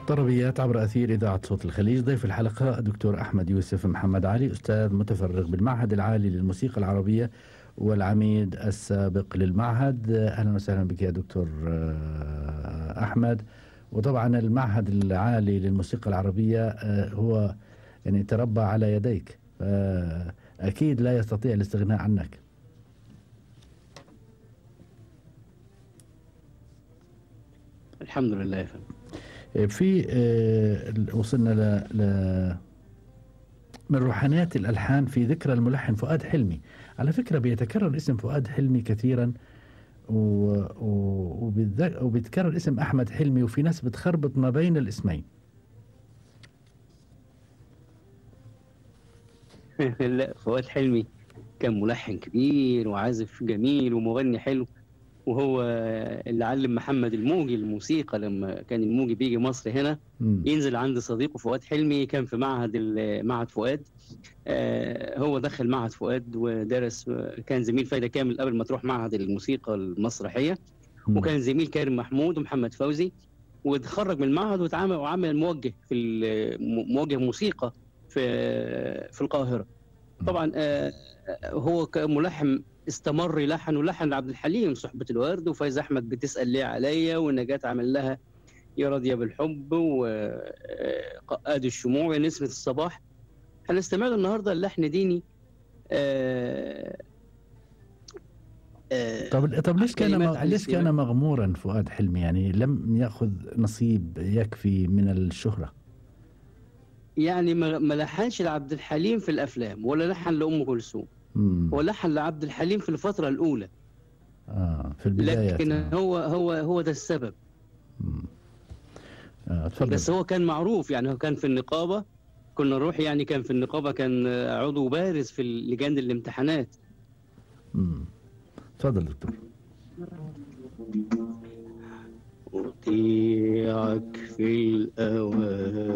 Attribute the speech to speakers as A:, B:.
A: طربيات عبر أثير إذاعة صوت الخليج ضيف الحلقة الدكتور أحمد يوسف محمد علي أستاذ متفرغ بالمعهد العالي للموسيقى العربية والعميد السابق للمعهد أهلا وسهلا بك يا دكتور آه، أحمد وطبعا المعهد العالي للموسيقى العربية آه، هو يعني تربى على يديك أكيد لا يستطيع الاستغناء عنك
B: الحمد لله يا فندم
A: في آه، وصلنا ل من روحانيات الألحان في ذكرى الملحن فؤاد حلمي على فكرة بيتكرر اسم فؤاد حلمي كثيرا و... و... وبيتكرر اسم أحمد حلمي وفي ناس بتخربط ما بين الاسمين
B: لا فؤاد حلمي كان ملحن كبير وعازف جميل ومغني حلو وهو اللي علم محمد الموجي الموسيقى لما كان الموجي بيجي مصر هنا م. ينزل عند صديقه فؤاد حلمي كان في معهد معهد فؤاد آه هو دخل معهد فؤاد ودرس كان زميل فايدة كامل قبل ما تروح معهد الموسيقى المسرحية م. وكان زميل كريم محمود ومحمد فوزي وتخرج من المعهد وتعامل وعمل موجه في موجه موسيقى في في القاهرة طبعا آه هو كملحن استمر يلحن ولحن لعبد الحليم صحبة الورد وفايز أحمد بتسأل ليه عليا ونجاة عمل لها يا راضية بالحب وقائد الشموع ونسمة الصباح هنستمع النهاردة اللحن ديني آه
A: آه طب طب ليش كان ليش كان مغمورا فؤاد حلمي يعني لم ياخذ نصيب يكفي من الشهره
B: يعني ما لحنش لعبد الحليم في الافلام ولا لحن لام كلثوم ولحن لعبد الحليم في الفترة الأولى
A: آه في البداية
B: لكن هو هو هو ده السبب آه بس هو كان معروف يعني هو كان في النقابة كنا نروح يعني كان في النقابة كان عضو بارز في لجان الامتحانات
A: اتفضل دكتور
B: أطيعك في الأوان